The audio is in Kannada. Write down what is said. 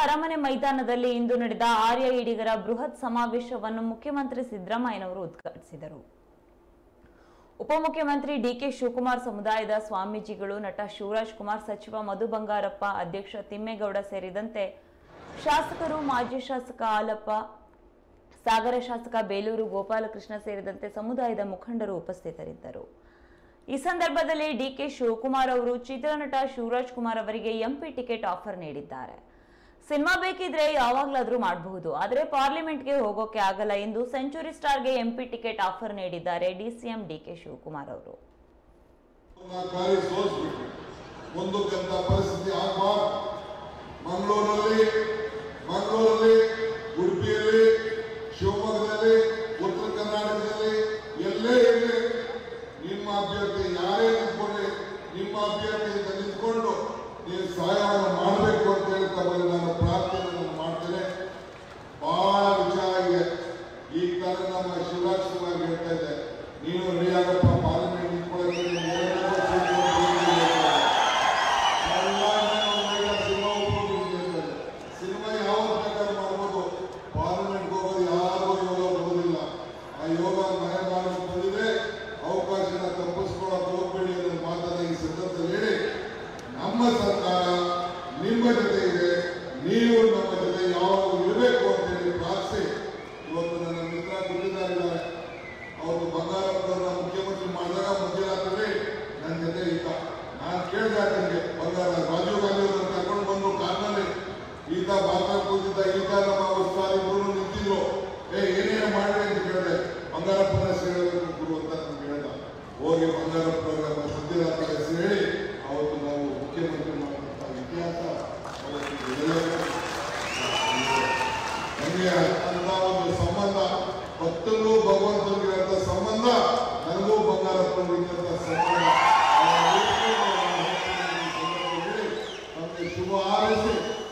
ಅರಮನೆ ಮೈದಾನದಲ್ಲಿ ಇಂದು ನಡೆದ ಆರ್ಯ ಈಡಿಗರ ಬೃಹತ್ ಸಮಾವೇಶವನ್ನು ಮುಖ್ಯಮಂತ್ರಿ ಸಿದ್ದರಾಮಯ್ಯನವರು ಉದ್ಘಾಟಿಸಿದರು ಉಪಮುಖ್ಯಮಂತ್ರಿ ಡಿಕೆ ಶಿವಕುಮಾರ್ ಸಮುದಾಯದ ಸ್ವಾಮೀಜಿಗಳು ನಟ ಶಿವರಾಜ್ ಕುಮಾರ್ ಸಚಿವ ಮಧು ಬಂಗಾರಪ್ಪ ಅಧ್ಯಕ್ಷ ತಿಮ್ಮೇಗೌಡ ಸೇರಿದಂತೆ ಶಾಸಕರು ಮಾಜಿ ಶಾಸಕ ಹಾಲಪ್ಪ ಸಾಗರ ಶಾಸಕ ಬೇಲೂರು ಗೋಪಾಲಕೃಷ್ಣ ಸೇರಿದಂತೆ ಸಮುದಾಯದ ಮುಖಂಡರು ಉಪಸ್ಥಿತರಿದ್ದರು ಈ ಸಂದರ್ಭದಲ್ಲಿ ಡಿಕೆ ಶಿವಕುಮಾರ್ ಅವರು ಚಿತ್ರನಟ ಶಿವರಾಜ್ ಕುಮಾರ್ ಅವರಿಗೆ ಎಂಪಿ ಟಿಕೆಟ್ ಆಫರ್ ನೀಡಿದ್ದಾರೆ ಸಿನಿಮಾ ಬೇಕಿದ್ರೆ ಯಾವಾಗ್ಲಾದ್ರೂ ಮಾಡಬಹುದು ಆದರೆ ಪಾರ್ಲಿಮೆಂಟ್ಗೆ ಹೋಗೋಕೆ ಆಗಲ್ಲ ಎಂದು ಸೆಂಚುರಿ ಸ್ಟಾರ್ಗೆ ಎಂಪಿ ಟಿಕೆಟ್ ಆಫರ್ ನೀಡಿದ್ದಾರೆ ಡಿಸಿಎಂ ಡಿಕೆ ಶಿವಕುಮಾರ್ ಅವರು ಬಾರಿ ಸೋಲ್ಸ್ಬಿಟ್ರು ಮುಂದಕ್ಕಂತ ಪರಿಸ್ಥಿತಿ ಆಗಬಾರ್ದು ಮಂಗಳೂರಲ್ಲಿ ಮಂಗಳೂರಲ್ಲಿ ಉಡುಪಿಯಲ್ಲಿ ಶಿವಮೊಗ್ಗದಲ್ಲಿ ಉತ್ತರ ಕರ್ನಾಟಕದಲ್ಲಿ ಎಲ್ಲೇ ಇರಲಿ ನಿಮ್ಮ ಅಭ್ಯರ್ಥಿ ಯಾರೇ ನಿಂತ್ಕೊಳ್ಳಿ ನಿಮ್ಮ ಅಭ್ಯರ್ಥಿಯಿಂದ ನಿಂತ್ಕೊಂಡು ನೀವು ಸಹಾಯವನ್ನು ಮಾಡಬೇಕು ಅಂತ ಹೇಳ್ತಾ ಬಂದು ನಾನು ಪ್ರಾರ್ಥನೆಯನ್ನು ಮಾಡ್ತೇನೆ ಬಹಳ ವಿಚಾರ ಇದೆ ಈ ತರ ನಮ್ಮ ಶಿವರಾಜ್ ಕುಮಾರ್ ಹೇಳ್ತಾ ಇದ್ದೆ ನೀನು ರೆಡಿ ಆಗಪ್ಪ ಪಾರ್ಲಿಮೆಂಟ್ ನಿಂತ್ಕೊಳ್ಳೋಕೆ ನೀನು ಏನೇನೋ ಸೀಟ್ ಕೊಡ್ತೀನಿ ಅಂತ. ಎಲ್ಲ ಏನೋ ಈಗ ಸಿನಿಮಾ ಒಪ್ಪಿಕೊಂಡಿದ್ದೀನಿ ಅಂತ. ಸಿನಿಮಾ ಯಾವಾಗ ಬೇಕಾದ್ರೂ ಮಾಡ್ಬೋದು ಪಾರ್ಲಿಮೆಂಟ್ಗೆ ಹೋಗೋದು ಯಾರಿಗೂ ಯೋಗ ಬರೋದಿಲ್ಲ ಆ ಯೋಗ ಮನೆ ಮಾಡಕ್ಕೆ ಬಂದಿದೆ ಅವಕಾಶನ ತಪ್ಪಿಸ್ಕೊಳ್ಳೋಕೆ ಹೋಗ್ಬೇಡಿ ಅನ್ನೋ ಮಾತನ್ನ ಈ ಸಂದರ್ಭದಲ್ಲಿ ಹೇಳಿ ನಮ್ಮ ಸರ್ಕಾರ ನಿಮ್ಮ ಜೊತೆ ಇದೆ ನೀವು ನಮ್ಮ ಜೊತೆ ಯಾವಾಗ ಇರಬೇಕು ಅಂತ ಹೇಳಿ ಪ್ರಾರ್ಥಿಸಿ ಇವತ್ತು ನನ್ನ ಮಿತ್ರ ಗುತ್ತಿದಾರಿದ್ದಾರೆ ಅವರು ಬಂಗಾರಪ್ಪನವ್ರನ್ನ ಮುಖ್ಯಮಂತ್ರಿ ಮಾಡಿದಾಗ ಮಧ್ಯರಾತ್ರಿ ನನ್ನ ಜೊತೆ ಇದ್ದ ನಾನು ಕೇಳಿದೆ ಆತನಿಗೆ ಬಂಗಾರ ರಾಜೀವ್ ಗಾಂಧಿ ಅವರನ್ನು ಕರ್ಕೊಂಡು ಬಂದು ಕಾರ್ನಲ್ಲಿ ಈತ ಮಾತಾಡ್ ಕೂತಿದ್ದ ಈತ ನಮ್ಮ ಉಸ್ತಾದ್ ಇಬ್ರು ನಿಂತಿದ್ರು ಏ ಏನೇನು ಮಾಡಿ ಅಂತ ಕೇಳಿದೆ ಬಂಗಾರಪ್ಪನ ಹೆಸರು ಹೇಳಬೇಕು ಗುರು ಅಂತ ನಮ್ಗೆ ಹೇಳ್ದ ಹೋಗಿ ಬಂಗಾರಪ್ಪನವರ ಮಧ್ಯರಾತ್ರಿ ಹೆಸರು ಹೇಳಿ ಅವತ್ತು ನಾವು ಮುಖ್ಯಮಂತ್ರಿ ಮಾಡುವಂತ ಇತಿಹಾಸ ಅವತ್ತು ಎಲ್ಲರಿಗೂ ನನಗೆ ಅಂತ ಒಂದು ಸಂಬಂಧ ಭಕ್ತರಿಗೂ ಭಗವಂತನಿಗೆ ಇರೋಂಥ ಸಂಬಂಧ ನನಗೂ ಬಂಗಾರಪ್ಪನಿಗಿಂತ ಸಂಬಂಧ ಆ ರೀತಿ ನಾವು ಹೋಗ್ತೀವಿ ಈ ಸಂದರ್ಭದಲ್ಲಿ ನಮಗೆ ಶುಭ ಹಾರೈಸಿ